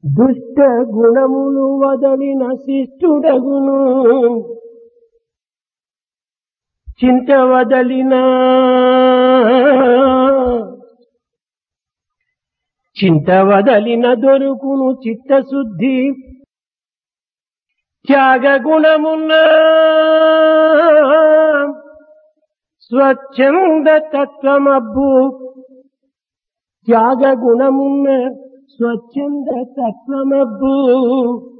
దుష్ట గుణములు వదలిన శిష్టుడగును చింత వదలిన చింత వదలిన దొరుకును చిత్తశుద్ధి త్యాగ గుణమున్న స్వచ్ఛంద తత్వమబ్బు త్యాగ గుణమున్న స్వచ్ఛంద తత్వమబ్బు